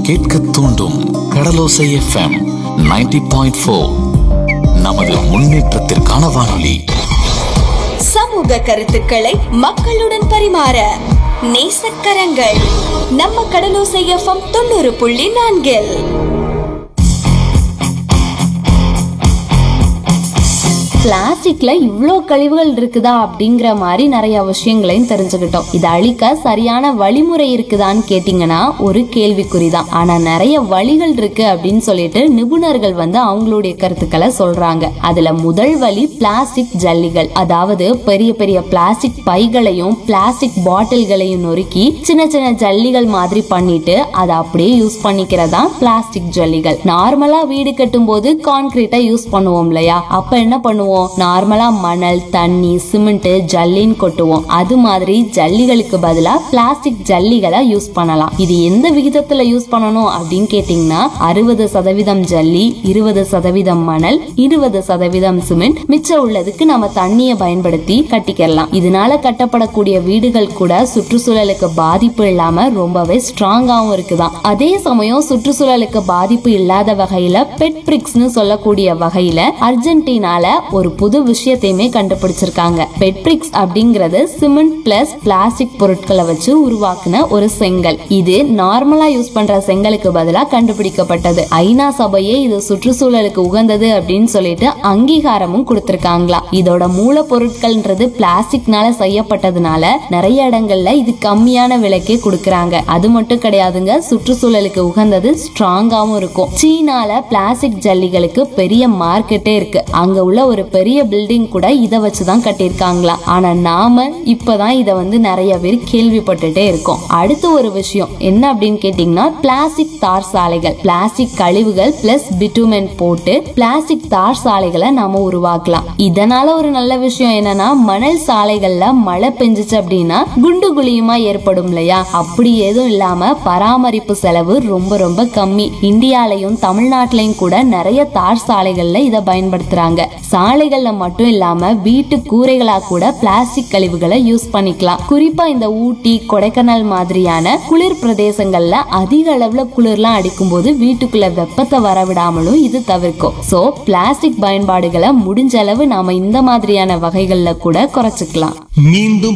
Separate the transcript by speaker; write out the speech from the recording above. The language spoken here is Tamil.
Speaker 1: கேட்க தூண்டும் கடலோசை எஃப்எம் 90.4 பாயிண்ட் ஃபோர் நமது முன்னேற்றத்திற்கான வானொலி
Speaker 2: சமூக கருத்துக்களை மக்களுடன் பரிமாற நேசக்கரங்கள் நம்ம கடலோசை எஃப்எம் தொண்ணூறு புள்ளி நான்கில்
Speaker 3: பிளாஸ்டிக்ல இவ்ளோ கழிவுகள் இருக்குதா அப்படிங்கிற மாதிரி நிறைய விஷயங்களையும் தெரிஞ்சுக்கிட்டோம் இதை அழிக்க சரியான வழிமுறை இருக்குதான்னு கேட்டிங்கன்னா ஒரு கேள்விக்குறிதான் ஆனா நிறைய வழிகள் இருக்கு அப்படின்னு சொல்லிட்டு நிபுணர்கள் வந்து அவங்களுடைய கருத்துக்களை சொல்றாங்க அதுல முதல் வழி பிளாஸ்டிக் ஜல்லிகள் அதாவது பெரிய பெரிய பிளாஸ்டிக் பைகளையும் பிளாஸ்டிக் பாட்டில்களையும் நொறுக்கி சின்ன சின்ன ஜல்லிகள் மாதிரி பண்ணிட்டு அதை அப்படியே யூஸ் பண்ணிக்கிறதா பிளாஸ்டிக் ஜல்லிகள் நார்மலா வீடு கட்டும் போது கான்கிரீட்டை யூஸ் பண்ணுவோம் இல்லையா அப்ப என்ன பண்ணுவோம் நார்மலா மணல் தண்ணி சிமெண்ட் ஜல்லின்னு கொட்டுவோம் அது மாதிரி ஜல்லிகளுக்கு பதிலா பிளாஸ்டிக் ஜல்லிகளை யூஸ் பண்ணலாம் இது எந்த விகிதத்துல யூஸ் பண்ணணும் அப்படின்னு கேட்டீங்கன்னா அறுபது சதவீதம் ஜல்லி இருபது சதவீதம் மணல் இருபது சதவீதம் சிமெண்ட் மிச்சம் உள்ளதுக்கு நம்ம தண்ணியை பயன்படுத்தி கட்டிக்கலாம் இதனால கட்டப்படக்கூடிய வீடுகள் கூட சுற்றுச்சூழலுக்கு பாதிப்பு இல்லாம ரொம்பவே ஸ்ட்ராங்காவும் இருக்குதாம் அதே சமயம் சுற்றுச்சூழலுக்கு பாதிப்பு இல்லாத வகையில பெட் பிரிக்ஸ்னு சொல்லக்கூடிய வகையில அர்ஜென்டினால ஒரு புது விஷயத்தையுமே கண்டுபிடிச்சிருக்காங்க பெட் பிரிக்ஸ் அப்படிங்கிறது சிமெண்ட் பிளஸ் பிளாஸ்டிக் பொருட்களை வச்சு உருவாக்குன ஒரு செங்கல் இது நார்மலா யூஸ் பண்ற செங்கலுக்கு பதிலா கண்டுபிடிக்கப்பட்டது ஐநா சபையே இது சுற்றுச்சூழலுக்கு உகந்தது அப்படின்னு சொல்லிட்டு அங்கீகாரமும் கொடுத்திருக்காங்களா இதோட மூலப்பொருட்கள்ன்றது பிளாஸ்டிக்னால செய்யப்பட்டதுனால நிறைய இடங்கள்ல இது கம்மியான விலைக்கே கொடுக்கறாங்க அது மட்டும் கிடையாதுங்க சுற்றுச்சூழலுக்கு உகந்தது ஸ்ட்ராங்காவும் இருக்கும் சீனால பிளாஸ்டிக் ஜல்லிகளுக்கு பெரிய மார்க்கெட்டே இருக்கு அங்க உள்ள ஒரு பெரிய பில்டிங் கூட இதை வச்சுதான் கட்டியிருக்காங்களா ஆனா நாம இப்பதான் இத வந்து நிறைய பேர் கேள்விப்பட்டுட்டே இருக்கோம் அடுத்து ஒரு விஷயம் என்ன அப்படின்னு கேட்டீங்கன்னா பிளாஸ்டிக் தார் சாலைகள் பிளாஸ்டிக் கழிவுகள் பிளஸ் பிட்டுமென் போட்டு பிளாஸ்டிக் தார் சாலைகளை நாம உருவாக்கலாம் இதனால ஒரு நல்ல விஷயம் என்னன்னா மணல் சாலைகள்ல மழை பெஞ்சுச்சு அப்படின்னா குண்டு குழியுமா ஏற்படும் இல்லையா அப்படி எதுவும் இல்லாம பராமரிப்பு செலவு ரொம்ப ரொம்ப கம்மி இந்தியாலையும் தமிழ்நாட்டிலையும் கூட நிறைய தார் சாலைகள்ல இதை பயன்படுத்துறாங்க சாலைகள்ல மட்டும் இல்லாம வீட்டு கூரைகளா கூட பிளாஸ்டிக் கழிவுகளை யூஸ் பண்ணிக்கலாம் குறிப்பா இந்த ஊட்டி கொடைக்கானல் மாதிரியான குளிர் பிரதேசங்கள்ல அதிக அளவுல குளிர்லாம் அடிக்கும் போது வீட்டுக்குள்ள வெப்பத்தை வரவிடாமலும் இது தவிர்க்கும் சோ பிளாஸ்டிக் பயன்பாடுகளை முடிஞ்ச அளவு நாம இந்த மாதிரியான வகைகள்ல கூட குறைச்சிக்கலாம்
Speaker 4: மீண்டும்